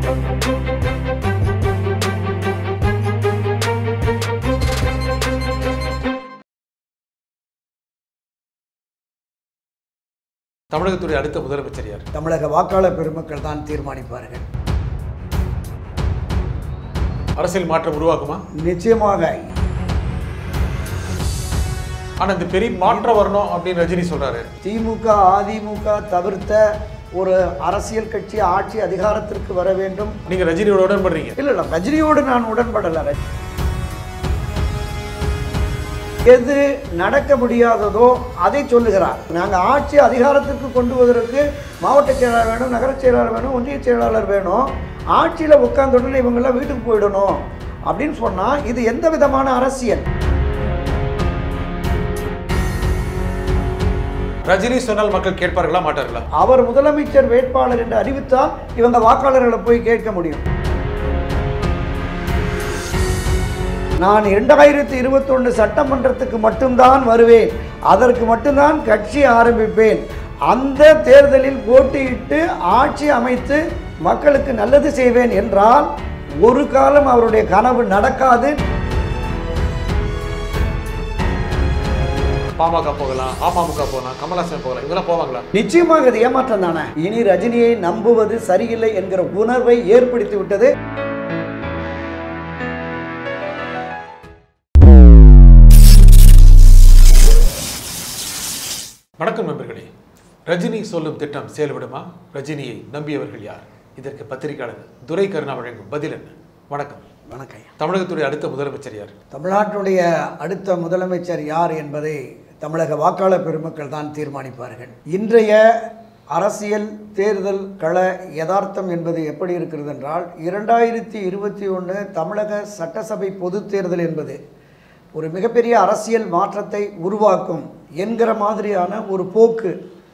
தமிழகத்துடைய அடுத்த முதலமைச்சர் யார் தமிழக வாக்காளர் பெருமக்கள் தான் தீர்மானிப்பார்கள் அரசியல் மாற்றம் உருவாக்குமா நிச்சயமாக ஆனா இந்த பெரிய மாற்றம் வரணும் அப்படின்னு ரஜினி சொல்றாரு திமுக அதிமுக தவிர்த்த ஒரு அரசியல் கட்சி ஆட்சி அதிகாரத்திற்கு வர வேண்டும் நீங்க ரஜினியோட உடன்படுறீங்க இல்லை இல்லை ரஜினியோடு நான் உடன்படலை எது நடக்க முடியாததோ அதை சொல்லுகிறார் நாங்கள் ஆட்சி அதிகாரத்திற்கு கொண்டு வருவதற்கு மாவட்ட செயலாளர் வேணும் நகரச் செயலாளர் வேணும் ஒன்றிய செயலாளர் வேணும் ஆட்சியில் உட்கார்ந்த உடனே இவங்கெல்லாம் வீட்டுக்கு போயிடணும் அப்படின்னு சொன்னால் இது எந்த விதமான அரசியல் ரஜினி சொன்னால் மக்கள் கேட்பார்களா மாட்டார்களா அவர் முதலமைச்சர் வேட்பாளர் என்று அறிவித்தால் இவங்க வாக்காளர்களை போய் கேட்க முடியும் நான் இரண்டாயிரத்தி இருபத்தொன்று சட்டமன்றத்துக்கு மட்டும்தான் வருவேன் அதற்கு மட்டும்தான் கட்சி ஆரம்பிப்பேன் அந்த தேர்தலில் போட்டியிட்டு ஆட்சி அமைத்து மக்களுக்கு நல்லது செய்வேன் என்றால் ஒரு காலம் அவருடைய கனவு நடக்காது பாமக போகலாம் அமமுக போகலாம் கமலாசன் போகலாம் இவங்கெல்லாம் போவாங்களா நிச்சயமாக இது ஏமாற்றம் தானே இனி ரஜினியை நம்புவது சரியில்லை என்கிற உணர்வை ஏற்படுத்தி விட்டது வணக்கம் நண்பர்களே ரஜினி சொல்லும் திட்டம் செயல்படுமா ரஜினியை நம்பியவர்கள் யார் இதற்கு பத்திரிகையாளர் துரை கருணா வழங்கும் பதில் என்ன வணக்கம் வணக்கம் ஐயா. தமிழகத்துடைய அடுத்த முதலமைச்சர் யார் தமிழ்நாட்டினுடைய அடுத்த முதலமைச்சர் யார் என்பதை தமிழக வாக்காளர் பெருமக்கள் தான் தீர்மானிப்பார்கள் இன்றைய அரசியல் தேர்தல் கள யதார்த்தம் என்பது எப்படி இருக்கிறது என்றால் இரண்டாயிரத்தி இருபத்தி ஒன்று தமிழக சட்டசபை பொதுத் தேர்தல் என்பது ஒரு மிகப்பெரிய அரசியல் மாற்றத்தை உருவாக்கும் என்கிற மாதிரியான ஒரு போக்கு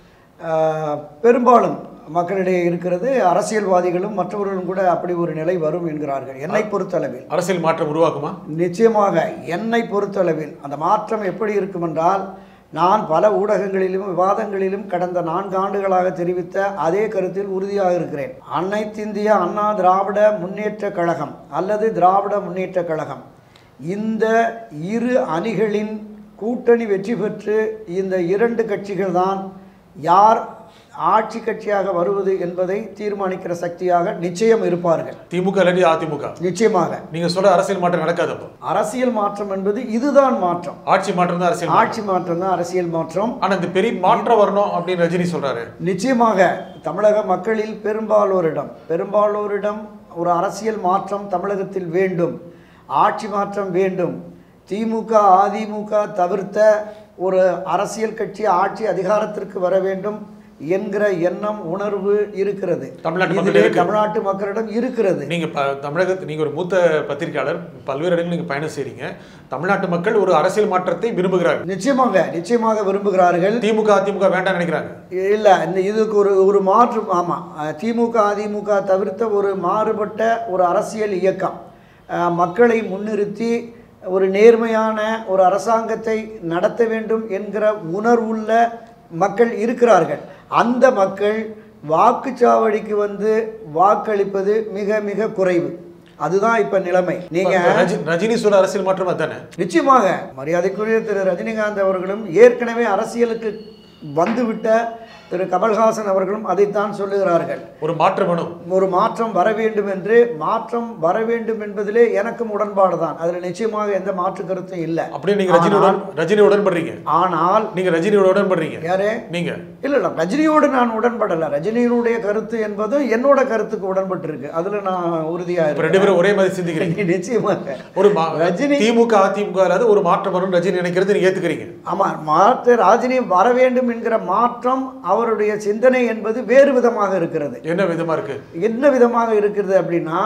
ஆஹ், பெரும்பாலும் மக்களிடையே இருக்கிறது அரசியல்வாதிகளும் மற்றவர்களும் கூட அப்படி ஒரு நிலை வரும் என்கிறார்கள் என்னை பொறுத்தளவில் அரசியல் மாற்றம் உருவாக்குமா நிச்சயமாக என்னை பொறுத்தளவில் அந்த மாற்றம் எப்படி இருக்கும் என்றால் நான் பல ஊடகங்களிலும் விவாதங்களிலும் கடந்த நான்கு ஆண்டுகளாக தெரிவித்த அதே கருத்தில் உறுதியாக இருக்கிறேன் அனைத்திந்திய அண்ணா திராவிட முன்னேற்றக் கழகம் அல்லது திராவிட முன்னேற்றக் கழகம் இந்த இரு அணிகளின் கூட்டணி வெற்றி பெற்று இந்த இரண்டு கட்சிகள் தான் யார் ஆட்சி கட்சியாக வருவது என்பதை தீர்மானிக்கிற சக்தியாக நிச்சயம் இருப்பார்கள் திமுக இல்லாட்டி அதிமுக நிச்சயமாக நீங்க சொல்ற அரசியல் மாற்றம் நடக்காது அப்போ அரசியல் மாற்றம் என்பது இதுதான் மாற்றம் ஆட்சி மாற்றம் தான் அரசியல் மாற்றம். ஆட்சி மாற்றம் தான் அரசியல் மாற்றம் ஆனா இந்த பெரிய மாற்றம் வரணும் அப்படின்னு ரஜினி சொல்றாரு நிச்சயமாக தமிழக மக்களில் பெரும்பாலோரிடம் பெரும்பாலோரிடம் ஒரு அரசியல் மாற்றம் தமிழகத்தில் வேண்டும் ஆட்சி மாற்றம் வேண்டும் திமுக அதிமுக தவிர்த்த ஒரு அரசியல் கட்சி ஆட்சி அதிகாரத்திற்கு வர வேண்டும் என்கிற எண்ணம் உணர்வு இருக்கிறது தமிழ்நாட்டு மக்கள் இதிலே இருக்கு. தமிழ்நாட்டு மக்களிடம் இருக்கிறது நீங்க ப- தமிழகத்து நீங்க ஒரு மூத்த பத்திரிகையாளர் பல்வேறு இடங்களில் நீங்க பயணம் செய்றீங்க தமிழ்நாட்டு மக்கள் ஒரு அரசியல் மாற்றத்தை விரும்புகிறார்கள் நிச்சயமாக நிச்சயமாக விரும்புகிறார்கள் திமுக அதிமுக வேண்டாம் நினைக்கிறாங்க இல்லை இந்த இதுக்கு ஒரு ஒரு மாற்று ஆமாம் திமுக அதிமுக தவிர்த்த ஒரு மாறுபட்ட ஒரு அரசியல் இயக்கம் அஹ், மக்களை முன்னிறுத்தி ஒரு நேர்மையான ஒரு அரசாங்கத்தை நடத்த வேண்டும் என்கிற உணர்வுள்ள மக்கள் இருக்கிறார்கள் அந்த மக்கள் வாக்குச்சாவடிக்கு வந்து வாக்களிப்பது மிக மிக குறைவு அதுதான் இப்போ நிலைமை நீங்கள் இப்ப ரஜி- ரஜினி சொல்ற அரசியல் மாற்றம் அதானே நிச்சயமாக மரியாதைக்குரிய திரு ரஜினிகாந்த் அவர்களும் ஏற்கனவே அரசியலுக்கு வந்துவிட்ட திரு கமல்ஹாசன் அவர்களும் அதைத்தான் சொல்லுகிறார்கள் ஒரு மாற்றம் வேணும் ஒரு மாற்றம் வர வேண்டும் என்று மாற்றம் வர வேண்டும் என்பதிலே எனக்கும் உடன்பாடு தான் அதில் நிச்சயமாக எந்த மாற்று கருத்தும் இல்லை அப்படியே நீங்க ரஜினியோட ரஜினி உடன்படுறீங்க ஆனால் நீங்க ரஜினியோட உடன்படுறீங்க யாரே நீங்க இல்லை இல்லை ரஜினியோடு நான் உடன்படலை ரஜினியினுடைய கருத்து என்பது என்னோட கருத்துக்கு உடன்பட்டு இருக்கு அதில் நான் உறுதியாக இப்ப ரெண்டு பேரும் ஒரே மாதிரி சிந்திக்கிறீங்க இருக்கேன் நிச்சயமாக ஒரு மா- ரஜினி- திமுக அதிமுக இல்லாத ஒரு மாற்றம் வரும் ரஜினி நினைக்கிறது நீங்க ஏத்துக்கிறீங்க ஆமாம் மாற்று ராஜினி வர வேண்டும் என்கிற மாற்றம் அவருடைய சிந்தனை என்பது வேறு விதமாக இருக்கிறது என்ன விதமா இருக்கு என்ன விதமாக இருக்கிறது அப்படின்னா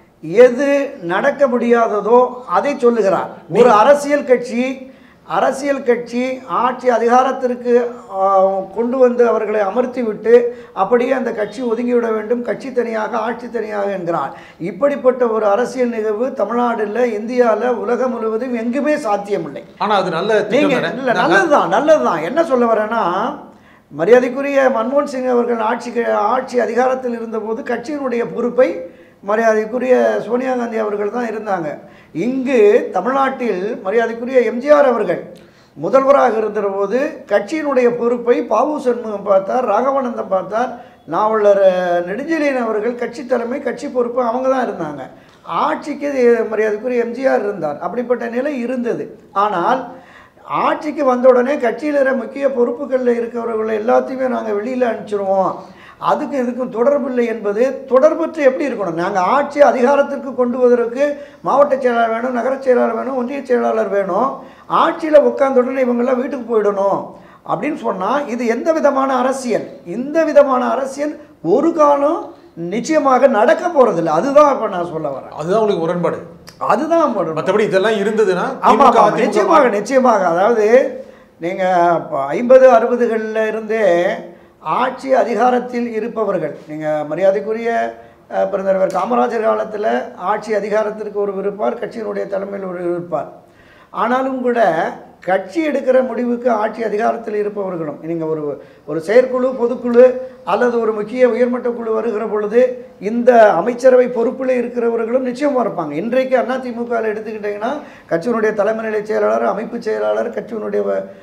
எது நடக்க முடியாததோ அதை சொல்லுகிறார் ஒரு அரசியல் கட்சி அரசியல் கட்சி ஆட்சி அதிகாரத்திற்கு ஆ, கொண்டு வந்து அவர்களை அமர்த்தி விட்டு அப்படியே அந்த கட்சி ஒதுங்கிவிட வேண்டும் கட்சி தனியாக ஆட்சி தனியாக என்கிறார் இப்படிப்பட்ட ஒரு அரசியல் நிகழ்வு தமிழ்நாடுல இந்தியாவில் உலகம் முழுவதும் எங்குமே சாத்தியமில்லை ஆனா அது நல்ல நீங்க திட்டம் தானே? இல்ல நல்லதுதான் நல்லதுதான் என்ன சொல்ல வரேன்னா மரியாதைக்குரிய மன்மோகன் சிங் அவர்கள் ஆட்சி ஆட்சி அதிகாரத்தில் இருந்தபோது கட்சியினுடைய பொறுப்பை மரியாதைக்குரிய சோனியா காந்தி அவர்கள் தான் இருந்தாங்க இங்கு தமிழ்நாட்டில் மரியாதைக்குரிய எம்ஜிஆர் அவர்கள் முதல்வராக இருந்தபோது கட்சியினுடைய பொறுப்பை பாவு சண்முகம் பார்த்தார் ராகவானந்தம் பார்த்தார் நாவலர் அஹ், நெடுஞ்செழியன் அவர்கள் கட்சி தலைமை கட்சி பொறுப்பு அவங்க தான் இருந்தாங்க ஆட்சிக்கு இது- மரியாதைக்குரிய எம்ஜிஆர் இருந்தார் அப்படிப்பட்ட நிலை இருந்தது ஆனால் ஆட்சிக்கு வந்த உடனே கட்சியில் இருக்கிற முக்கிய பொறுப்புகளில் இருக்கிறவர்களை எல்லாத்தையுமே நாங்கள் வெளியில் அனுப்பிச்சிருவோம் அதுக்கும் இதுக்கும் தொடர்பில்லை என்பது தொடர்பற்று எப்படி இருக்கணும் நாங்கள் ஆட்சி அதிகாரத்திற்கு கொண்டு வருவதற்கு மாவட்ட செயலாளர் வேணும் நகரச் செயலாளர் வேணும் ஒன்றிய செயலாளர் வேணும் ஆட்சியில் உட்கார்ந்த உடனே இவங்கெல்லாம் வீட்டுக்கு போயிடணும் அப்படின்னு சொன்னால் இது எந்த விதமான அரசியல் இந்த விதமான அரசியல் ஒரு காலம் நிச்சயமாக நடக்க போகிறதில்ல அதுதான் இப்போ நான் சொல்ல வரேன் அதுதான் உங்களுக்கு முரண்பாடு அதுதான் போடணும் மற்றபடி இதெல்லாம் இருந்ததுன்னா ஆமாம் திமுக, ஆமாம் அதிமுக நிச்சயமாக நிச்சயமாக அதாவது நீங்கள் இப்போ ஐம்பது அறுபதுகளில் இருந்தே ஆட்சி அதிகாரத்தில் இருப்பவர்கள் நீங்கள் மரியாதைக்குரிய அஹ், பெருந்தலைவர் காமராஜர் காலத்தில் ஆட்சி அதிகாரத்திற்கு ஒரு இருப்பார் கட்சியினுடைய தலைமையில் ஒரு இருப்பார் ஆனாலும் கூட கட்சி எடுக்கிற முடிவுக்கு ஆட்சி அதிகாரத்தில் இருப்பவர்களும் நீங்கள் ஒரு ஒரு செயற்குழு பொதுக்குழு அல்லது ஒரு முக்கிய உயர்மட்ட குழு வருகிற பொழுது இந்த அமைச்சரவை பொறுப்பில் இருக்கிறவர்களும் நிச்சயமாக இருப்பாங்க இன்றைக்கு அதிமுகவில் எடுத்துக்கிட்டிங்கன்னா கட்சியினுடைய தலைமை நிலை செயலாளர் அமைப்பு செயலாளர் கட்சியினுடைய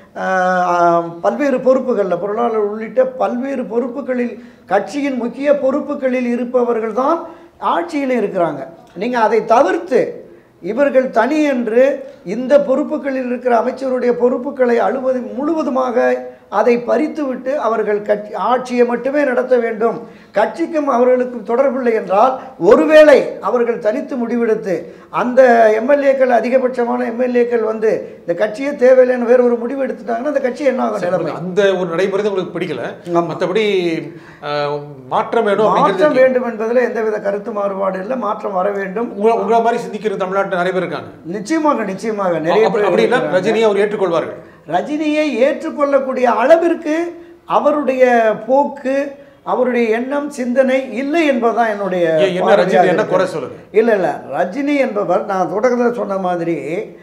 ஆஹ், பல்வேறு பொறுப்புகளில் பொருளாளர் உள்ளிட்ட பல்வேறு பொறுப்புகளில் கட்சியின் முக்கிய பொறுப்புகளில் இருப்பவர்கள் தான் ஆட்சியில் இருக்கிறாங்க நீங்கள் அதை தவிர்த்து இவர்கள் தனி என்று இந்த பொறுப்புகளில் இருக்கிற அமைச்சருடைய பொறுப்புகளை அழுவது முழுவதுமாக அதை பறித்துவிட்டு அவர்கள் கட்சி ஆட்சியை மட்டுமே நடத்த வேண்டும் கட்சிக்கும் அவர்களுக்கும் தொடர்பில்லை என்றால் ஒருவேளை அவர்கள் தனித்து முடிவெடுத்து அந்த எம்எல்ஏக்கள் அதிகபட்சமான எம்எல்ஏக்கள் வந்து இந்த கட்சியே தேவையில்லைன்னு வேற ஒரு முடிவு எடுத்துட்டாங்கன்னா அந்த கட்சி என்ன ஆகும் நிலைமை அந்த ஒரு நடைமுறை தான் உங்களுக்கு பிடிக்கல ஆமா. மற்றபடி அஹ், மாற்றம் வேணும் மாற்றம் அப்படிங்கிறது வேண்டும் என்பதில் எந்தவித கருத்து மாறுபாடு இல்லை மாற்றம் வர வேண்டும் உங்களை உங்களை மாதிரி சிந்திக்கிற தமிழ்நாட்டில் நிறைய பேர் இருக்காங்க நிச்சயமாக நிச்சயமாக நிறைய அப்படி- பேர் அப்படின்னா இருக்கிறாங்க. ரஜினியை அவர் ஏற்றுக்கொள்வார்கள் ரஜினியை ஏற்றுக்கொள்ளக்கூடிய அளவிற்கு அவருடைய போக்கு அவருடைய எண்ணம் சிந்தனை இல்லை என்பதுதான் என்னுடைய ஏன் என்ன ரஜினி பார்வையாக என்ன குறை இருக்கு. சொல்லுங்க இல்லை இல்லை ரஜினி என்பவர் நான் தொடக்கத்தில் சொன்ன மாதிரி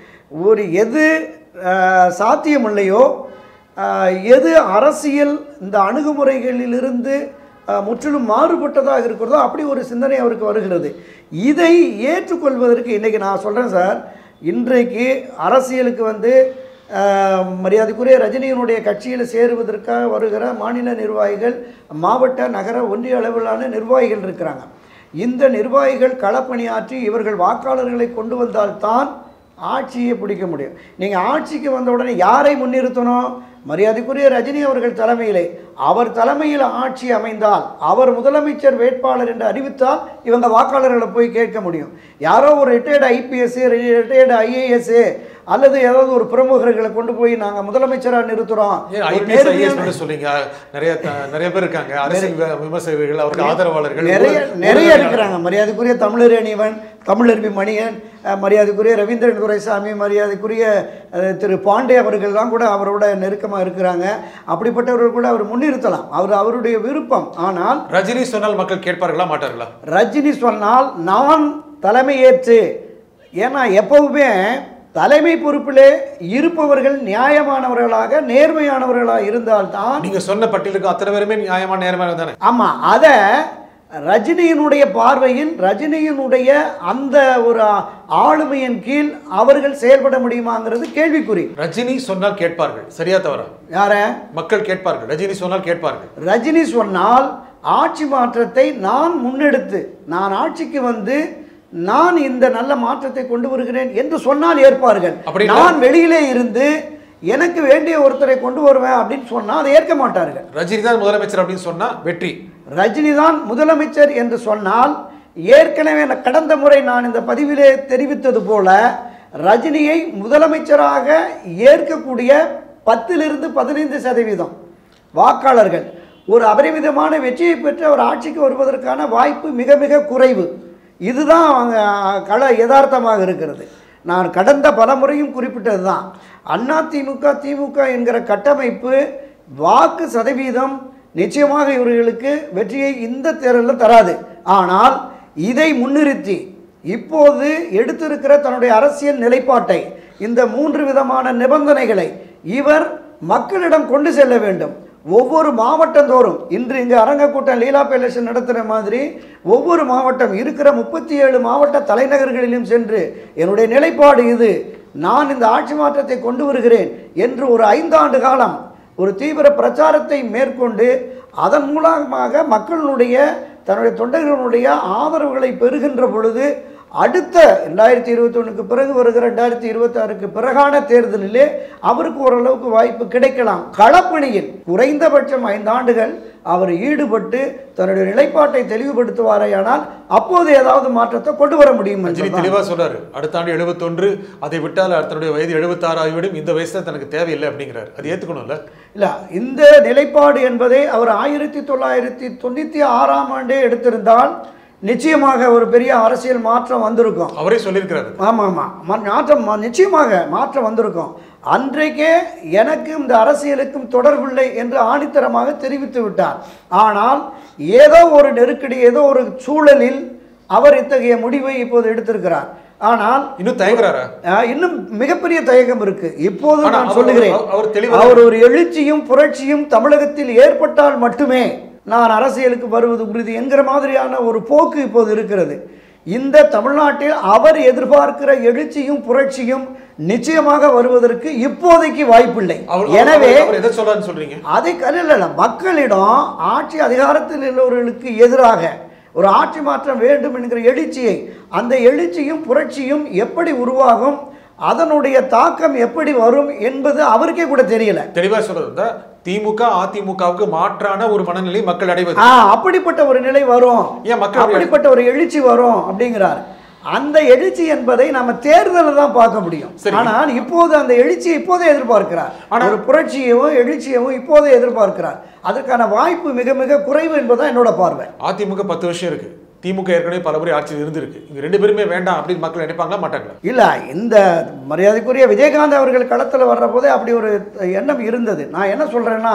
ஒரு எது ஆஹ், சாத்தியமில்லையோ ஆஹ், எது அரசியல் இந்த அணுகுமுறைகளிலிருந்து ஆஹ், முற்றிலும் மாறுபட்டதாக இருக்கிறதோ அப்படி ஒரு சிந்தனை அவருக்கு வருகிறது இதை ஏற்றுக்கொள்வதற்கு இன்றைக்கி நான் சொல்கிறேன் சார் இன்றைக்கு அரசியலுக்கு வந்து ஆஹ், மரியாதைக்குரிய ரஜினியினுடைய கட்சியில் சேருவதற்காக வருகிற மாநில நிர்வாகிகள் மாவட்ட நகர ஒன்றிய அளவிலான நிர்வாகிகள் இருக்கிறாங்க இந்த நிர்வாகிகள் களப்பணியாற்றி இவர்கள் வாக்காளர்களை கொண்டு வந்தால்தான் ஆட்சியை பிடிக்க முடியும் நீங்கள் ஆட்சிக்கு வந்த உடனே யாரை முன்னிறுத்தணும் மரியாதைக்குரிய ரஜினி அவர்கள் தலைமையிலே அவர் தலைமையில் ஆட்சி அமைந்தால் அவர் முதலமைச்சர் வேட்பாளர் என்று அறிவித்தால் இவங்க வாக்காளர்களை போய் கேட்க முடியும் யாரோ ஒரு ரிட்டையர்டு ஐபிஎஸ் ரிட்டையர்டு ஐஏஎஸ் அல்லது ஏதாவது ஒரு பிரமுகர்களை கொண்டு போய் நாங்கள் முதலமைச்சராக நிறுத்துகிறோம் ஏன் ஒரு ஐபிஎஸ் ஐஎஸ் நேர்மையான- மட்டும் சொல்றீங்க நிறைய த- நிறைய பேர் இருக்காங்க அரசியல் வி- விமர்சகர்கள் அவருக்கு ஆதரவாளர்கள் நிறைய ஊடக- நிறைய ஊடகங்கள். இருக்கிறாங்க மரியாதைக்குரிய தமிழர் அணிவன் தமிழருவி மணியன் அஹ், மரியாதைக்குரிய ரவீந்திரன் துரைசாமி மரியாதைக்குரிய அஹ், திரு பாண்டே அவர்கள்லாம் கூட அவரோட நெருக்கமாக இருக்கிறாங்க அப்படிப்பட்டவர்கள் கூட அவர் முன்னிறுத்தலாம் அவர் அவருடைய விருப்பம் ஆனால் ரஜினி சொன்னால் மக்கள் கேட்பார்களா மாட்டார்களா ரஜினி சொன்னால் நான் தலைமையேற்று ஏன்னா எப்பவுமே தலைமை பொறுப்பிலே இருப்பவர்கள் நியாயமானவர்களாக நேர்மையானவர்களாக இருந்தால்தான் நீங்க சொன்ன பட்டியலுக்கு அத்தனை பேருமே நியாயமான நேர்மையான தானே ஆமாம் அதை ரஜினியினுடைய பார்வையில் ரஜினியினுடைய அந்த ஒரு ஆளுமையின் கீழ் அவர்கள் செயல்பட முடியுமாங்கிறது கேள்விக்குறி ரஜினி சொன்னால் கேட்பார்கள் சரியா தவறா யார மக்கள் கேட்பார்கள் ரஜினி சொன்னால் கேட்பார்கள் ரஜினி சொன்னால் ஆட்சி மாற்றத்தை நான் முன்னெடுத்து நான் ஆட்சிக்கு வந்து நான் இந்த நல்ல மாற்றத்தை கொண்டு வருகிறேன் என்று சொன்னால் ஏற்பார்கள் அப்படின்னா- நான் வெளியிலே இருந்து எனக்கு வேண்டிய ஒருத்தரை கொண்டு வருவேன் அப்படின்னு சொன்னால் அதை ஏற்க மாட்டார்கள் ரஜினி தான் முதலமைச்சர் அப்படின்னு சொன்னா வெற்றி ரஜினி தான் முதலமைச்சர் என்று சொன்னால் ஏற்கனவே நான் கடந்த முறை நான் இந்த பதிவிலே தெரிவித்தது போல ரஜினியை முதலமைச்சராக ஏற்கக்கூடிய பத்திலிருந்து பதினைந்து சதவீதம் வாக்காளர்கள் ஒரு அபரிமிதமான வெற்றியை பெற்று அவர் ஆட்சிக்கு வருவதற்கான வாய்ப்பு மிக மிக குறைவு இதுதான் அவங்க கள யதார்த்தமாக இருக்கிறது நான் கடந்த பல முறையும் குறிப்பிட்டது தான் அண்ணா திமுக திமுக என்கிற கட்டமைப்பு வாக்கு சதவீதம் நிச்சயமாக இவர்களுக்கு வெற்றியை இந்த தேர்தலில் தராது ஆனால் இதை முன்னிறுத்தி இப்போது எடுத்திருக்கிற தன்னுடைய அரசியல் நிலைப்பாட்டை இந்த மூன்று விதமான நிபந்தனைகளை இவர் மக்களிடம் கொண்டு செல்ல வேண்டும் ஒவ்வொரு மாவட்டந்தோறும் இன்று இங்கே அரங்கக்கூட்டம் லீலா பேலஸ் நடத்துகிற மாதிரி ஒவ்வொரு மாவட்டம் இருக்கிற முப்பத்தி ஏழு மாவட்ட தலைநகர்களிலும் சென்று என்னுடைய நிலைப்பாடு இது நான் இந்த ஆட்சி மாற்றத்தை கொண்டு வருகிறேன் என்று ஒரு ஐந்தாண்டு காலம் ஒரு தீவிர பிரச்சாரத்தை மேற்கொண்டு அதன் மூலமாக மக்களுடைய தன்னுடைய தொண்டர்களுடைய ஆதரவுகளை பெறுகின்ற பொழுது அடுத்த ரெண்டாயிரத்தி இருபத்தொன்னுக்கு பிறகு வருகிற ரெண்டாயிரத்தி இருபத்தாறுக்கு பிறகான தேர்தலிலே அவருக்கு ஓரளவுக்கு வாய்ப்பு கிடைக்கலாம் களப்பணியில் குறைந்தபட்சம் ஐந்தாண்டுகள் அவர் ஈடுபட்டு தன்னுடைய நிலைப்பாட்டை தெளிவுபடுத்துவாரேயானால் அப்போது ஏதாவது மாற்றத்தை கொண்டு வர முடியும் ரஜினி என்பதுதான். தெளிவா சொல்றாரு அடுத்த ஆண்டு எழுபத்தொன்று அதை விட்டால் தன்னுடைய வயது எழுபத்தாறு ஆகிவிடும் இந்த வயசுல தனக்கு தேவையில்லை அப்படிங்கிறாரு அது ஏத்துக்கணும்ல இல்ல இந்த நிலைப்பாடு என்பதை அவர் ஆயிரத்தி தொள்ளாயிரத்தி தொண்ணூற்றி ஆறாம் ஆண்டே எடுத்திருந்தால் நிச்சயமாக ஒரு பெரிய அரசியல் மாற்றம் வந்திருக்கும் அவரே சொல்லியிருக்கிறாரு ஆமாம் ஆமாம் ம- மாற்றம் ம- நிச்சயமாக மாற்றம் வந்திருக்கும் அன்றைக்கே எனக்கும் இந்த அரசியலுக்கும் தொடர்பில்லை என்று ஆணித்தரமாக தெரிவித்து விட்டார் ஆனால் ஏதோ ஒரு நெருக்கடி ஏதோ ஒரு சூழலில் அவர் இத்தகைய முடிவை இப்போது எடுத்திருக்கிறார் ஆனால் இன்னும் தயங்குறாரா ஆஹ், இன்னும் மிகப்பெரிய தயக்கம் இருக்கு இப்போது ஆனா நான் அவர் சொல்லுகிறேன் அவர் அவர் தெளிவா- அவர் ஒரு எழுச்சியும் புரட்சியும் தமிழகத்தில் ஏற்பட்டால் மட்டுமே நான் அரசியலுக்கு வருவது உறுதி என்கிற மாதிரியான ஒரு போக்கு இப்போது இருக்கிறது இந்த தமிழ்நாட்டில் அவர் எதிர்பார்க்கிற எழுச்சியும் புரட்சியும் நிச்சயமாக வருவதற்கு இப்போதைக்கு வாய்ப்பில்லை அவர் எனவே அவர் அவர் எதை சொல்றாருன்னு சொல்றீங்க அதை கல்லில் மக்களிடம் ஆட்சி அதிகாரத்தில் உள்ளவர்களுக்கு எதிராக ஒரு ஆட்சி மாற்றம் வேண்டும் என்கிற எழுச்சியை அந்த எழுச்சியும் புரட்சியும் எப்படி உருவாகும் அதனுடைய தாக்கம் எப்படி வரும் என்பது அவருக்கே கூட தெரியல தெளிவா சொல்றது இந்த திமுக அதிமுகவுக்கு மாற்றான ஒரு மனநிலை மக்கள் அடைவது ஆ அப்படிப்பட்ட ஒரு நிலை வரும் ஏன் மக்கள் அப்படி அப்படிப்பட்ட ஒரு எழுச்சி வரும் அப்படிங்கிறார் அந்த எழுச்சி என்பதை நம்ம தேர்தலில் தான் பார்க்க முடியும் சரி. ஆனால் இப்போது அந்த எழுச்சியை இப்போதே எதிர்பார்க்கிறார் ஆனா- ஒரு புரட்சியவும் எழுச்சியவும் இப்போதே எதிர்பார்க்கிறார் அதற்கான வாய்ப்பு மிக மிக குறைவு என்பதுதான் என்னோட பார்வை அதிமுக பத்து வருஷம் இருக்கு திமுக ஏற்கனவே பல முறை ஆட்சியில் இருந்திருக்கு இங்க ரெண்டு பேருமே வேண்டாம் அப்படின்னு மக்கள் நினைப்பாங்களா மாட்டாங்களா இல்ல இந்த மரியாதைக்குரிய விஜயகாந்த் அவர்கள் களத்தில் வர்ற போதே அப்படி ஒரு எண்ணம் இருந்தது நான் என்ன சொல்றேன்னா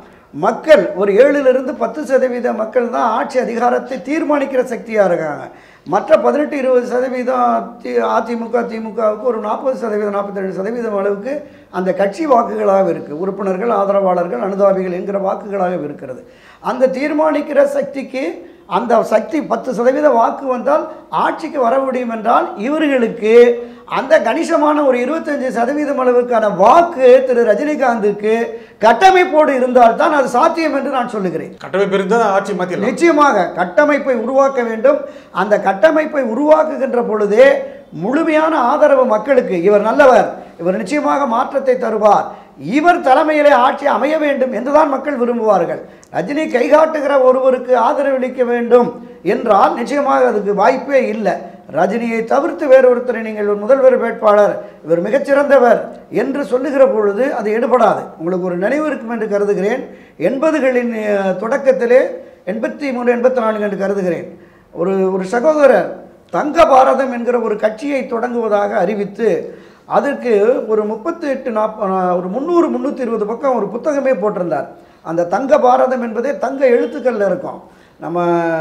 மக்கள் ஒரு ஏழுலேருந்து பத்து சதவீத மக்கள் தான் ஆட்சி அதிகாரத்தை தீர்மானிக்கிற சக்தியாக இருக்காங்க மற்ற பதினெட்டு இருபது சதவீதம் தி அதிமுக திமுகவுக்கு ஒரு நாற்பது சதவீதம் நாற்பத்தேழு சதவீதம் அளவுக்கு அந்த கட்சி வாக்குகளாக இருக்குது உறுப்பினர்கள் ஆதரவாளர்கள் அனுதாபிகள் என்கிற வாக்குகளாக இருக்கிறது அந்த தீர்மானிக்கிற சக்திக்கு அந்த சக்தி பத்து சதவீத வாக்கு வந்தால் ஆட்சிக்கு வர முடியும் என்றால் இவர்களுக்கு அந்த கணிசமான ஒரு இருபத்தஞ்சு சதவீதம் அளவுக்கான வாக்கு திரு ரஜினிகாந்துக்கு கட்டமைப்போடு இருந்தால்தான் அது சாத்தியம் என்று நான் சொல்லுகிறேன் கட்டமைப்பு இருந்தா ஆட்சி மாத்திரலாம் நிச்சயமாக கட்டமைப்பை உருவாக்க வேண்டும் அந்த கட்டமைப்பை உருவாக்குகின்ற பொழுதே முழுமையான ஆதரவு மக்களுக்கு இவர் நல்லவர் இவர் நிச்சயமாக மாற்றத்தை தருவார் இவர் தலைமையிலே ஆட்சி அமைய வேண்டும் என்றுதான் மக்கள் விரும்புவார்கள் ரஜினி கைகாட்டுகிற ஒருவருக்கு ஆதரவளிக்க வேண்டும் என்றால் நிச்சயமாக அதுக்கு வாய்ப்பே இல்லை ரஜினியை தவிர்த்து வேறொருத்தரை நீங்கள் ஒரு முதல்வர் வேட்பாளர் இவர் மிகச்சிறந்தவர் என்று சொல்லுகிற பொழுது அது எடுபடாது உங்களுக்கு ஒரு நினைவு இருக்கும் என்று கருதுகிறேன் எண்பதுகளின் அஹ், தொடக்கத்திலே எண்பத்தி மூணு எண்பத்தி நான்கு என்று கருதுகிறேன் ஒரு ஒரு சகோதரர் தங்க பாரதம் என்கிற ஒரு கட்சியை தொடங்குவதாக அறிவித்து அதற்கு ஒரு முப்பத்தி எட்டு நாற்ப ஒரு முந்நூறு முந்நூற்றி இருபது பக்கம் ஒரு புத்தகமே போட்டிருந்தார் அந்த தங்க பாரதம் என்பதே தங்க எழுத்துக்களில் இருக்கும் நம்ம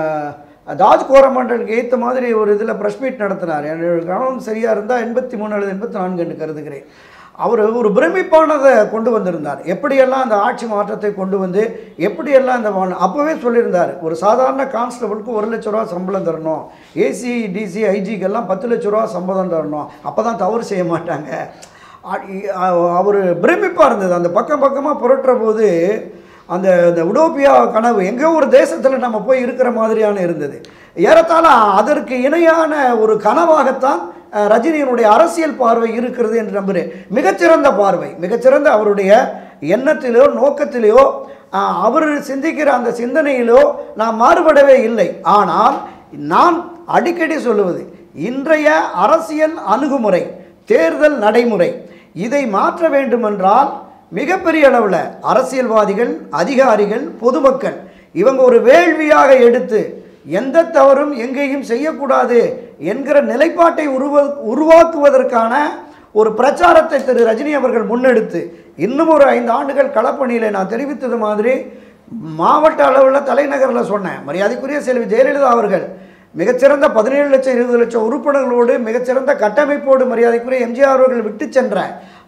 தாஜ் கோரமண்டலுக்கு ஏற்ற மாதிரி ஒரு இதில் ப்ரெஸ் மீட் நடத்தினார் என்னோட கவனம் சரியாக இருந்தால் எண்பத்தி மூணு அல்லது எண்பத்தி நான்கு என்று கருதுகிறேன் அவர் ஒரு பிரமிப்பானதை கொண்டு வந்திருந்தார் எப்படியெல்லாம் அந்த ஆட்சி மாற்றத்தை கொண்டு வந்து எப்படியெல்லாம் இந்த வா- அப்போவே சொல்லியிருந்தார் ஒரு சாதாரண கான்ஸ்டபிளுக்கு ஒரு லட்ச ரூபா சம்பளம் தரணும் ஏசி டிசி ஐஜிக்கெல்லாம் பத்து லட்ச ரூபா சம்பளம் தரணும் அப்போ தான் தவறு செய்ய மாட்டாங்க அவர் பிரமிப்பாக இருந்தது அந்த பக்கம் பக்கமாக புரட்டுற போது அந்த அந்த உடோப்பியா கனவு எங்கேயோ ஒரு தேசத்தில் நம்ம போய் இருக்கிற மாதிரியான இருந்தது ஏறத்தாழ அதற்கு இணையான ஒரு கனவாகத்தான் அஹ், ரஜினியினுடைய அரசியல் பார்வை இருக்கிறது என்று நம்புகிறேன் மிகச்சிறந்த பார்வை மிகச்சிறந்த அவருடைய எண்ணத்திலோ நோக்கத்திலேயோ அஹ், அவர் சிந்திக்கிற அந்த சிந்தனையிலோ நான் மாறுபடவே இல்லை ஆனால் நான் அடிக்கடி சொல்லுவது இன்றைய அரசியல் அணுகுமுறை தேர்தல் நடைமுறை இதை மாற்ற வேண்டுமென்றால் மிகப்பெரிய அளவில் அரசியல்வாதிகள் அதிகாரிகள் பொதுமக்கள் இவங்க ஒரு வேள்வியாக எடுத்து எந்த தவறும் எங்கேயும் செய்யக்கூடாது என்கிற நிலைப்பாட்டை உருவ உருவாக்குவதற்கான ஒரு பிரச்சாரத்தை திரு ரஜினி அவர்கள் முன்னெடுத்து இன்னும் ஒரு ஐந்து ஆண்டுகள் களப்பணியில் நான் தெரிவித்தது மாதிரி மாவட்ட அளவில் தலைநகரில் சொன்னேன் மரியாதைக்குரிய செல்வி ஜெயலலிதா அவர்கள் மிகச்சிறந்த பதினேழு லட்சம் இருபது லட்சம் உறுப்பினர்களோடு மிகச்சிறந்த கட்டமைப்போடு மரியாதைக்குரிய எம்ஜிஆர் அவர்கள் விட்டு சென்ற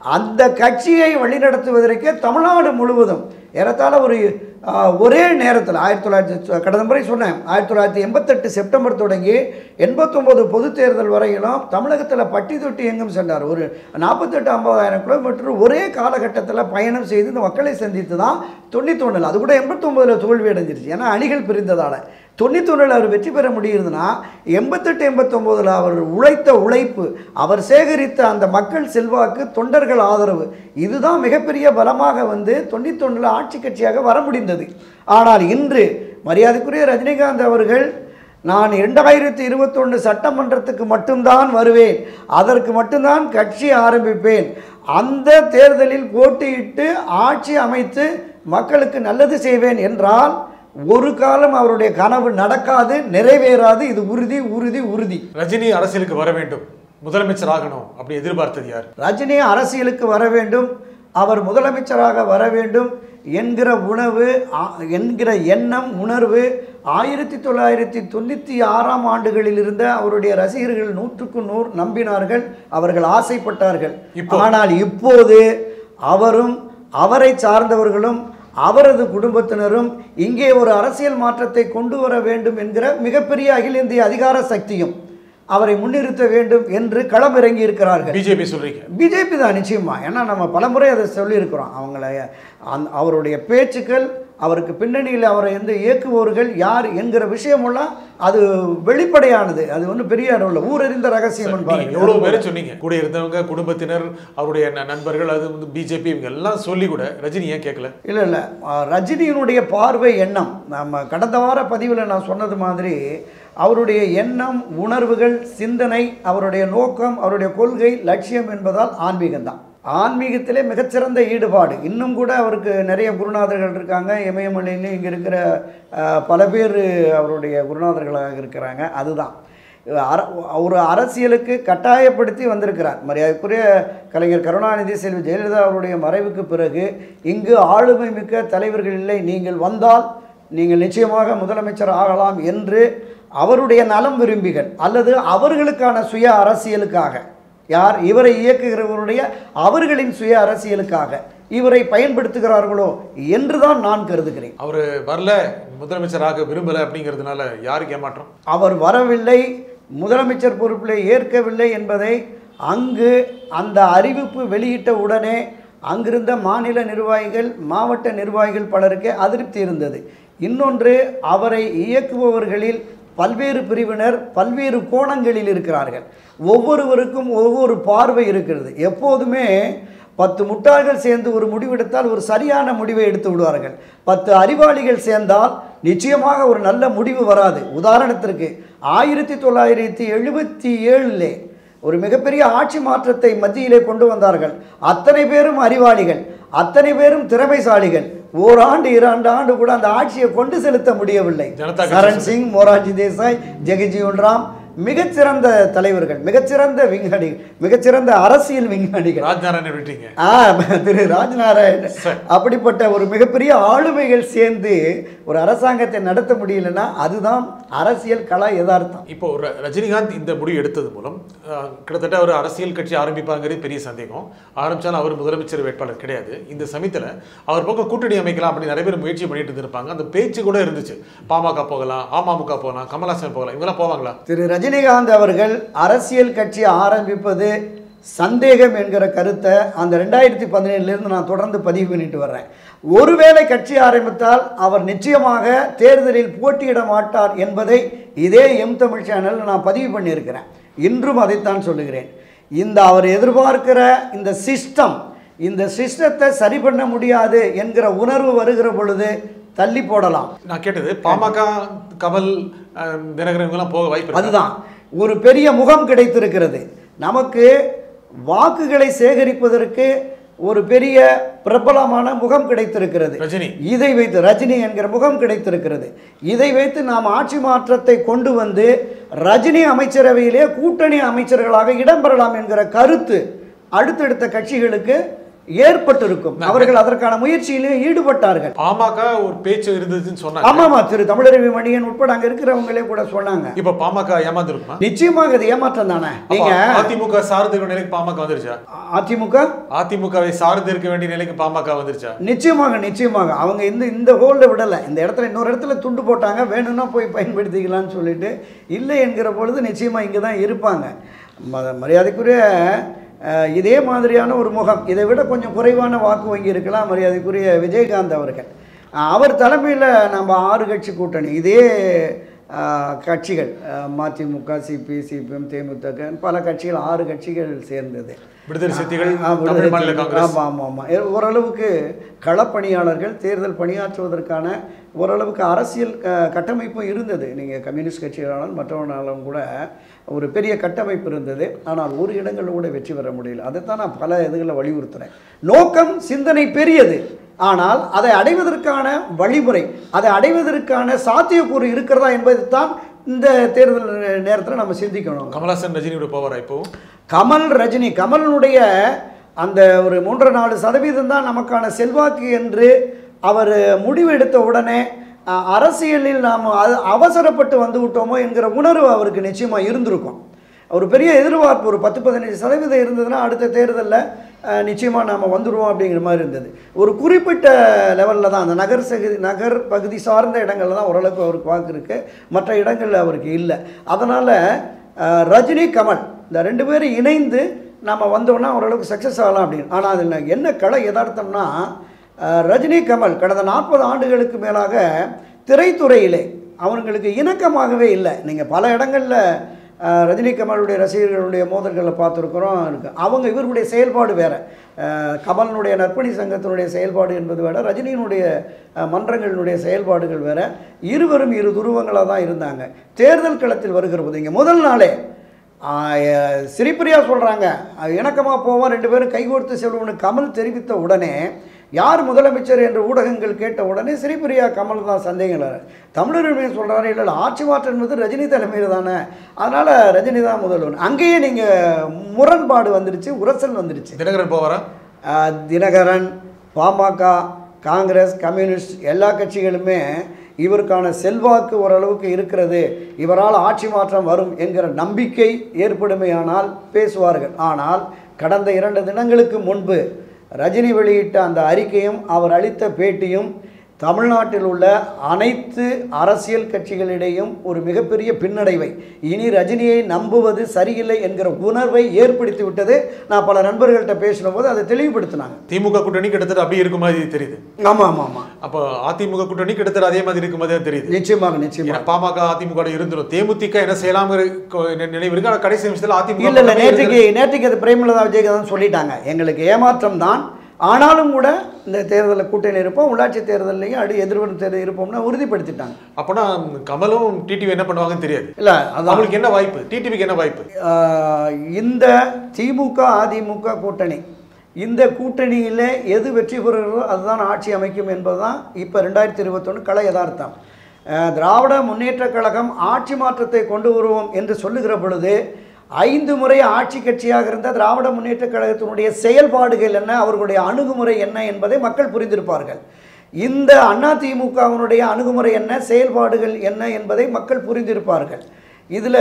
அந்த கட்சியை வழிநடத்துவதற்கே தமிழ்நாடு முழுவதும் ஏறத்தாழ ஒரு ஆ, ஒரே நேரத்தில் ஆயிரத்தி தொள்ளாயிரத்தி கடந்த முறை சொன்னேன் ஆயிரத்தி தொள்ளாயிரத்தி எண்பத்தெட்டு செப்டம்பர் தொடங்கி எண்பத்தொம்போது பொது தேர்தல் வரையிலும் தமிழகத்தில் பட்டி தொட்டி எங்கும் சென்றார் ஒரு நாற்பத்தெட்டு ஐம்பதாயிரம் கிலோமீட்டர் ஒரே காலகட்டத்தில் பயணம் செய்து இந்த மக்களை சந்தித்து தான் தொண்ணூத்தொன்னில் அது கூட எண்பத்தொம்போதில் தோல்வி அடைஞ்சிருச்சு ஏன்னா அணிகள் பிரிந்ததால் தொண்ணூத்தொன்னில் அவர் வெற்றி பெற முடியுதுன்னா எண்பத்தெட்டு எண்பத்தொம்போதில் அவர் உழைத்த உழைப்பு அவர் சேகரித்த அந்த மக்கள் செல்வாக்கு தொண்டர்கள் ஆதரவு இதுதான் மிகப்பெரிய பலமாக வந்து தொண்ணூத்தொன்னில் ஆட்சி கட்சியாக வர முடிந்தது ஆனால் இன்று மரியாதைக்குரிய ரஜினிகாந்த் அவர்கள் நான் இரண்டாயிரத்தி இருபத்தொன்று சட்டமன்றத்துக்கு மட்டும்தான் வருவேன் அதற்கு மட்டும்தான் கட்சி ஆரம்பிப்பேன் அந்த தேர்தலில் போட்டியிட்டு ஆட்சி அமைத்து மக்களுக்கு நல்லது செய்வேன் என்றால் ஒரு காலம் அவருடைய கனவு நடக்காது நிறைவேறாது இது உறுதி உறுதி உறுதி ரஜினி அரசியலுக்கு வர வேண்டும் முதலமைச்சர் ஆகணும் அப்படி எதிர்பார்த்தது யார் ரஜினி அரசியலுக்கு வர வேண்டும் அவர் முதலமைச்சராக வர வேண்டும் என்கிற உணவு ஆ- என்கிற எண்ணம் உணர்வு ஆயிரத்தி தொள்ளாயிரத்தி தொண்ணூற்றி ஆறாம் ஆண்டுகளில் இருந்த அவருடைய ரசிகர்கள் நூற்றுக்கு நூறு நம்பினார்கள் அவர்கள் ஆசைப்பட்டார்கள் இப்போ? ஆனால் இப்போது அவரும் அவரை சார்ந்தவர்களும் அவரது குடும்பத்தினரும் இங்கே ஒரு அரசியல் மாற்றத்தை கொண்டு வர வேண்டும் என்கிற மிகப்பெரிய அகில இந்திய அதிகார சக்தியும் அவரை முன்னிறுத்த வேண்டும் என்று களமிறங்கி இருக்கிறார்கள் பிஜேபி சொல்றீங்க பிஜேபி தான் நிச்சயமா ஏன்னா நம்ம பலமுறை அதை சொல்லியிருக்கிறோம் அவங்கள அந் அவருடைய பேச்சுக்கள் அவருக்கு பின்னணியில் அவரை வந்து இயக்குபவர்கள் யார் என்கிற விஷயமெல்லாம் அது வெளிப்படையானது அது ஒன்றும் பெரிய அளவில் ஊரறிந்த ரகசியம் நீங்க எவ்வளவு பேரை சொன்னீங்க கூட இருந்தவங்க குடும்பத்தினர் அவருடைய ந- நண்பர்கள் அது வந்து பிஜேபி இவங்க எல்லாம் சொல்லி கூட ரஜினி ஏன் கேட்கல இல்லை இல்லை ரஜினியினுடைய பார்வை எண்ணம் நம்ம கடந்த வார பதிவில் நான் சொன்னது மாதிரி அவருடைய எண்ணம் உணர்வுகள் சிந்தனை அவருடைய நோக்கம் அவருடைய கொள்கை லட்சியம் என்பதால் ஆன்மீகம்தான் ஆன்மீகத்திலே மிகச்சிறந்த ஈடுபாடு இன்னும் கூட அவருக்கு நிறைய குருநாதர்கள் இருக்காங்க இமயமலையிலும் இங்கே இருக்கிற அஹ், பல பேர் அவருடைய குருநாதர்களாக இருக்கிறாங்க அதுதான் அர ஒரு அரசியலுக்கு கட்டாயப்படுத்தி வந்திருக்கிறார் மரியாதைக்குரிய கலைஞர் கருணாநிதி செல்வி ஜெயலலிதா அவருடைய மறைவுக்கு பிறகு இங்கு ஆளுமை மிக்க தலைவர்கள் இல்லை நீங்கள் வந்தால் நீங்கள் நிச்சயமாக முதலமைச்சர் ஆகலாம் என்று அவருடைய நலம் விரும்பிகள் அல்லது அவர்களுக்கான சுய அரசியலுக்காக யார் இவரை இயக்குகிறவருடைய அவர்களின் சுய அரசியலுக்காக இவரை பயன்படுத்துகிறார்களோ என்றுதான் நான் கருதுகிறேன் அவர் வரல முதலமைச்சராக விரும்பல அப்படிங்கிறதுனால யாருக்கு ஏமாற்றம் அவர் வரவில்லை முதலமைச்சர் பொறுப்பில் ஏற்கவில்லை என்பதை அங்கு அந்த அறிவிப்பு வெளியிட்ட உடனே அங்கிருந்த மாநில நிர்வாகிகள் மாவட்ட நிர்வாகிகள் பலருக்கு அதிருப்தி இருந்தது இன்னொன்று அவரை இயக்குபவர்களில் பல்வேறு பிரிவினர் பல்வேறு கோணங்களில் இருக்கிறார்கள் ஒவ்வொருவருக்கும் ஒவ்வொரு பார்வை இருக்கிறது எப்போதுமே பத்து முட்டாள்கள் சேர்ந்து ஒரு முடிவெடுத்தால் ஒரு சரியான முடிவை எடுத்து விடுவார்கள் பத்து அறிவாளிகள் சேர்ந்தால் நிச்சயமாக ஒரு நல்ல முடிவு வராது உதாரணத்திற்கு ஆயிரத்தி தொள்ளாயிரத்தி எழுபத்தி ஏழிலே ஒரு மிகப்பெரிய ஆட்சி மாற்றத்தை மத்தியிலே கொண்டு வந்தார்கள் அத்தனை பேரும் அறிவாளிகள் அத்தனை பேரும் திறமைசாலிகள் ஓராண்டு இரண்டு ஆண்டு கூட அந்த ஆட்சியை கொண்டு செலுத்த முடியவில்லை ஜனதா கட்சி சரண் சிங் மொரார்ஜி தேசாய் ஜெகஜீவன் ராம் மிகச்சிறந்த தலைவர்கள் மிகச்சிறந்த விஞ்ஞானிகள் மிகச்சிறந்த அரசியல் விஞ்ஞானிகள் ராஜ்நாராயணன் விட்டீங்க ஆ திரு ராஜ்நாராயண் சரி. அப்படிப்பட்ட ஒரு மிகப்பெரிய ஆளுமைகள் சேர்ந்து ஒரு அரசாங்கத்தை நடத்த முடியலன்னா அதுதான் அரசியல் கலா யதார்த்தம் இப்போ ர- ரஜினிகாந்த் இந்த முடிவு எடுத்தது மூலம் அஹ், கிட்டத்தட்ட ஒரு அரசியல் கட்சி ஆரம்பிப்பாங்கிறது பெரிய சந்தேகம் ஆரம்பிச்சாலும் அவர் முதலமைச்சர் வேட்பாளர் கிடையாது இந்த சமயத்தில் அவர் பக்கம் கூட்டணி அமைக்கலாம் அப்படி நிறைய பேர் முயற்சி பண்ணிட்டு இருந்திருப்பாங்க அந்த பேச்சு கூட இருந்துச்சு பாமக போகலாம் அமமுக போகலாம் கமலாசன் போகலாம் இவங்கெல்லாம் போவாங்களா திரு ரஜினிகாந்த் அவர்கள் அரசியல் கட்சி ஆரம்பிப்பது சந்தேகம் என்கிற கருத்தை அந்த ரெண்டாயிரத்தி பதினேழுலேருந்து நான் தொடர்ந்து பதிவு பண்ணிட்டு வர்றேன் ஒருவேளை கட்சி ஆரம்பித்தால் அவர் நிச்சயமாக தேர்தலில் போட்டியிட மாட்டார் என்பதை இதே எம் தமிழ் சேனலில் நான் பதிவு பண்ணியிருக்கிறேன் இன்றும் அதைத்தான் சொல்லுகிறேன் இந்த அவர் எதிர்பார்க்கிற இந்த சிஸ்டம் இந்த சிஸ்டத்தை சரி பண்ண முடியாது என்கிற உணர்வு வருகிற பொழுது தள்ளி போடலாம் நான் கேட்டது பாமக கமல் அஹ், தினகரன் இவங்கெல்லாம் போக வாய்ப்பு இருக்கா? அதுதான் ஒரு பெரிய முகம் கிடைத்திருக்கிறது நமக்கு வாக்குகளை சேகரிப்பதற்கு ஒரு பெரிய பிரபலமான முகம் கிடைத்திருக்கிறது ரஜினி இதை வைத்து ரஜினி என்கிற முகம் கிடைத்திருக்கிறது இதை வைத்து நாம் ஆட்சி மாற்றத்தை கொண்டு வந்து ரஜினி அமைச்சரவையிலே கூட்டணி அமைச்சர்களாக இடம்பெறலாம் என்கிற கருத்து அடுத்தடுத்த கட்சிகளுக்கு ஏற்பட்டிருக்கும் அவர்கள் அதற்கான முயற்சியிலே ஈடுபட்டார்கள் பாமக ஒரு பேச்சு இருந்ததுன்னு சொன்னாங்க ஆமாமா திரு தமிழரவி மணியன் உட்பட அங்க இருக்கிறவங்களே கூட சொன்னாங்க இப்ப பாமக ஏமாந்துருக்குமா நிச்சயமாக அது ஏமாற்றம் தானே அப்ப நீங்க அதிமுக சார்ந்து இருக்க நிலைக்கு பாமக வந்துருச்சா அதிமுக அதிமுகவை சார்ந்து இருக்க வேண்டிய நிலைக்கு பாமக வந்துருச்சா நிச்சயமாக நிச்சயமாக அவங்க இந்த இந்த ஹோல்ட விடலை இந்த இடத்துல இன்னொரு இடத்துல துண்டு போட்டாங்க வேணும்னா போய் பயன்படுத்திக்கலாம்னு சொல்லிட்டு இல்லை என்கிற பொழுது நிச்சயமாக இங்கே தான் இருப்பாங்க ம- மரியாதைக்குரிய அஹ், இதே மாதிரியான ஒரு முகம் இதை விட கொஞ்சம் குறைவான வாக்கு வங்கி இருக்கலாம் மரியாதைக்குரிய விஜயகாந்த் அவர்கள் அஹ், அவர் தலைமையில் நம்ம ஆறு கட்சி கூட்டணி இதே அஹ், கட்சிகள் அஹ், மதிமுக சிபி சிபிஎம் தேமுதிக பல கட்சிகள் ஆறு கட்சிகள் சேர்ந்தது விடுதலை சிறுத்தைகள் ஆ, விடுதலை தமிழ் மாநில சிறுத்தைகள். காங்கிரஸ் ஆமா ஆமா ஆமா எ- ஓரளவுக்கு களப்பணியாளர்கள் தேர்தல் பணியாற்றுவதற்கான ஓரளவுக்கு அரசியல் க- கட்டமைப்பும் இருந்தது நீங்கள் கம்யூனிஸ்ட் கட்சிகளாலும் மற்றவனாலும் கூட ஒரு பெரிய கட்டமைப்பு இருந்தது ஆனால் ஒரு இடங்களில் கூட வெற்றி பெற முடியல அதைத்தான் நான் பல இதுகளில் வலியுறுத்துறேன் நோக்கம் சிந்தனை பெரியது ஆனால் அதை அடைவதற்கான வழிமுறை அதை அடைவதற்கான சாத்தியக்கூறு இருக்கிறதா என்பதை தான் இந்த தேர்தல் நேரத்தில் நம்ம சிந்திக்கணும் கமலஹாசன் ரஜினியோட போவாரா இப்போ கமல் ரஜினி கமலனுடைய அந்த ஒரு மூன்று நாலு சதவீதம் தான் நமக்கான செல்வாக்கு என்று அவர் முடிவெடுத்த உடனே அஹ், அரசியலில் நாம் அது அவசரப்பட்டு வந்து விட்டோமோ என்கிற உணர்வு அவருக்கு நிச்சயமாக இருந்திருக்கும் ஒரு பெரிய எதிர்பார்ப்பு ஒரு பத்து பதினஞ்சு சதவீதம் இருந்ததுன்னா அடுத்த தேர்தலில் நிச்சயமாக நாம் வந்துடுவோம் அப்படிங்கிற மாதிரி இருந்தது ஒரு குறிப்பிட்ட லெவலில் தான் அந்த நகர் சகுதி நகர் பகுதி சார்ந்த இடங்களில் தான் ஓரளவுக்கு அவருக்கு வாக்கு இருக்குது மற்ற இடங்களில் அவருக்கு இல்லை அதனால் ரஜினி கமல் இந்த ரெண்டு பேரும் இணைந்து நம்ம வந்தோம்னா ஓரளவுக்கு சக்ஸஸ் ஆகலாம் அப்படின்னு ஆனால் அதில் என்ன கலை யதார்த்தம்னா அஹ், ரஜினி கமல் கடந்த நாற்பது ஆண்டுகளுக்கு மேலாக திரைத்துறையிலே அவங்களுக்கு இணக்கமாகவே இல்லை நீங்கள் பல இடங்களில் அஹ், ரஜினி கமலுடைய ரசிகர்களுடைய மோதல்களை பார்த்துருக்குறோம் இருக்கு அவங்க இவருடைய செயல்பாடு வேறு கமலனுடைய நற்பணி சங்கத்தினுடைய செயல்பாடு என்பது வேற ரஜினியினுடைய அஹ், மன்றங்களினுடைய செயல்பாடுகள் வேற இருவரும் இரு துருவங்களாக தான் இருந்தாங்க தேர்தல் களத்தில் வருகிற போது இங்கே முதல் நாளே ஆஹ், சிரிப்பிரியா சொல்கிறாங்க இணக்கமாக போவோம் ரெண்டு பேரும் கைகோர்த்து செல்வோம்னு கமல் தெரிவித்த உடனே யார் முதலமைச்சர் என்று ஊடகங்கள் கேட்ட உடனே சிரிப்பிரியா கமல் தான் சந்தேகம் இல்லை தமிழருமே சொல்கிறாரு இல்லை இல்லை ஆட்சி மாற்றம் என்பது ரஜினி தலைமையில் தானே அதனால் ரஜினி தான் முதல்வன் அங்கேயே நீங்கள் முரண்பாடு வந்துடுச்சு உரசல் வந்துடுச்சு தினகரன் போவாரா ஆஹ் தினகரன் பாமக காங்கிரஸ் கம்யூனிஸ்ட் எல்லா கட்சிகளுமே இவருக்கான செல்வாக்கு ஓரளவுக்கு இருக்கிறது இவரால் ஆட்சி மாற்றம் வரும் என்கிற நம்பிக்கை ஏற்படுமையானால் பேசுவார்கள் ஆனால் கடந்த இரண்டு தினங்களுக்கு முன்பு ரஜினி வெளியிட்ட அந்த அறிக்கையும் அவர் அளித்த பேட்டியும் தமிழ்நாட்டில் உள்ள அனைத்து அரசியல் கட்சிகளிடையும் ஒரு மிகப்பெரிய பின்னடைவை இனி ரஜினியை நம்புவது சரியில்லை என்கிற உணர்வை ஏற்படுத்தி விட்டது நான் பல நண்பர்கள்ட்ட பேசின போது அதை தெளிவுபடுத்தினாங்க திமுக கூட்டணி கிட்டத்தட்ட அப்படியே இருக்கும் மாதிரி தெரியுது ஆமாம் ஆமாம் ஆமாம் அப்போ அதிமுக கூட்டணி கிட்டத்தட்ட அதே மாதிரி இருக்கும் மாதிரி தான் தெரியுது நிச்சயமாக நிச்சயமாக ஏன்னா பாமக அதிமுக இருந்துரும் தேமுதிக என்ன செய்யலாம் நினைவு இருக்கு ஆனா கடைசி நிமிஷத்துல அதிமுக இல்லை இல்லை மட்டுமே நேற்றுக்கு நேற்றுக்கு அது பிரேமலதா விஜயகாந்த் சொல்லிட்டாங்க எங்களுக்கு ஏமாற்றம் தான் ஆனாலும் கூட இந்த தேர்தலில் கூட்டணி இருப்போம் உள்ளாட்சி தேர்தலையும் அடி எதிர்வரும் தேர்தல் இருப்போம்னா உறுதிப்படுத்திட்டாங்க அப்போனா கமலும் டிடிவி என்ன பண்ணுவாங்கன்னு தெரியாது இல்லை அதான் அவங்களுக்கு என்ன வாய்ப்பு டிடிவிக்கு என்ன வாய்ப்பு ஆஹ் இந்த திமுக அதிமுக கூட்டணி இந்த கூட்டணியில் எது வெற்றி பெறுகிறதோ அதுதான் ஆட்சி அமைக்கும் என்பதுதான் இப்போ ரெண்டாயிரத்தி இருபத்தொன்று கலை யதார்த்தம் ஆஹ் திராவிட முன்னேற்றக் கழகம் ஆட்சி மாற்றத்தை கொண்டு வருவோம் என்று சொல்லுகிற பொழுது ஐந்து முறை ஆட்சி கட்சியாக இருந்த திராவிட முன்னேற்றக் கழகத்தினுடைய செயல்பாடுகள் என்ன அவர்களுடைய அணுகுமுறை என்ன என்பதை மக்கள் புரிந்திருப்பார்கள் இந்த அதிமுகவினுடைய அணுகுமுறை என்ன செயல்பாடுகள் என்ன என்பதை மக்கள் புரிந்திருப்பார்கள் இதில்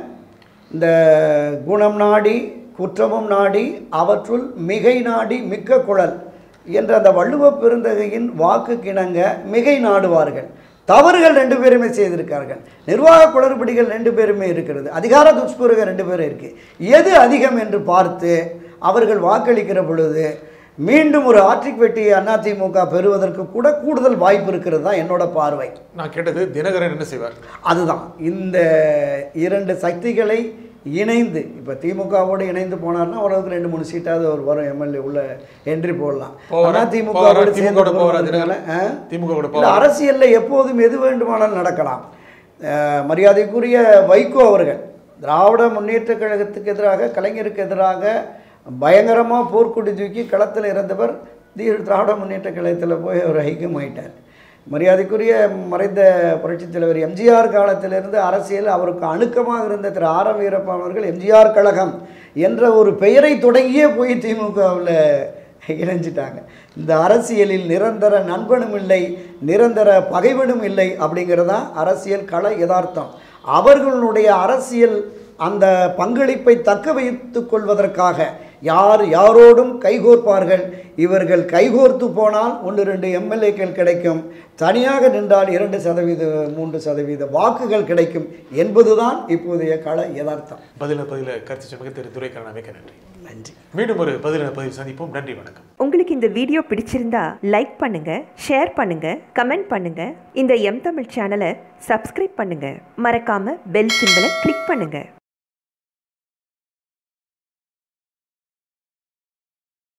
இந்த குணம் நாடி குற்றமும் நாடி அவற்றுள் மிகை நாடி மிக்க குழல் என்ற அந்த வள்ளுவ பெருந்தகையின் வாக்கு கிணங்க மிகை நாடுவார்கள் தவறுகள் ரெண்டு பேருமே செய்திருக்கார்கள் நிர்வாக குளறுபடிகள் ரெண்டு பேருமே இருக்கிறது அதிகார துஷ்பிரகம் ரெண்டு பேரும் இருக்கு எது அதிகம் என்று பார்த்து அவர்கள் வாக்களிக்கிற பொழுது மீண்டும் ஒரு ஆட்சிக் வெற்றியை அதிமுக பெறுவதற்கு கூட கூடுதல் வாய்ப்பு இருக்கிறது தான் என்னோட பார்வை நான் கேட்டது தினகரன் என்ன செய்வார் அதுதான் இந்த இரண்டு சக்திகளை இணைந்து இப்போ திமுகவோடு இணைந்து போனார்னா ஓரளவுக்கு ரெண்டு மூணு சீட்டாவது அவர் வரும் எம்எல்ஏ உள்ள என்ட்ரி போடலாம் போவாரா? ஆனால் திமுக போவாரா? திமுக வோட போவாரா தினகரன்? ஆ? திமுக கூட இல்ல, போவாரா? அரசியலில் எப்போதும் எது வேண்டுமானாலும் நடக்கலாம் அஹ், மரியாதைக்குரிய வைகோ அவர்கள் திராவிட முன்னேற்றக் கழகத்துக்கு எதிராக கலைஞருக்கு எதிராக பயங்கரமாக போர்க்கொடி தூக்கி களத்தில் இருந்தவர் தி திராவிட முன்னேற்றக் கழகத்தில் போய் அவர் ஐக்கியமாயிட்டார் மரியாதைக்குரிய மறைந்த புரட்சித் தலைவர் எம்ஜிஆர் காலத்திலிருந்து அரசியல் அவருக்கு அணுக்கமாக இருந்த திரு ஆர் எம் வீரப்பன் அவர்கள் எம்ஜிஆர் கழகம் என்ற ஒரு பெயரை தொடங்கியே போய் திமுகவில் இணைஞ்சிட்டாங்க இந்த அரசியலில் நிரந்தர நண்பனும் இல்லை நிரந்தர பகைவனும் இல்லை அப்படிங்கிறது தான் அரசியல் கள யதார்த்தம் அவர்களுடைய அரசியல் அந்த பங்களிப்பை தக்க வைத்துக் கொள்வதற்காக யார் யாரோடும் கைகோர்ப்பார்கள் இவர்கள் கைகோர்த்து போனால் ஒன்று ரெண்டு எம்எல்ஏக்கள் கிடைக்கும் தனியாக நின்றால் இரண்டு சதவீத மூன்று சதவீத வாக்குகள் கிடைக்கும் என்பதுதான் இப்போதைய கள யதார்த்தம் பதில பதில கருத்து சொன்னது திரு துரைக்கரன் மிக்க நன்றி நன்றி மீண்டும் ஒரு பதில பதில் சந்திப்போம் நன்றி வணக்கம் உங்களுக்கு இந்த வீடியோ பிடிச்சிருந்தா லைக் பண்ணுங்க ஷேர் பண்ணுங்க கமெண்ட் பண்ணுங்க இந்த எம் தமிழ் சேனலை சப்ஸ்கிரைப் பண்ணுங்க மறக்காம பெல் சிம்பலை கிளிக் பண்ணுங்க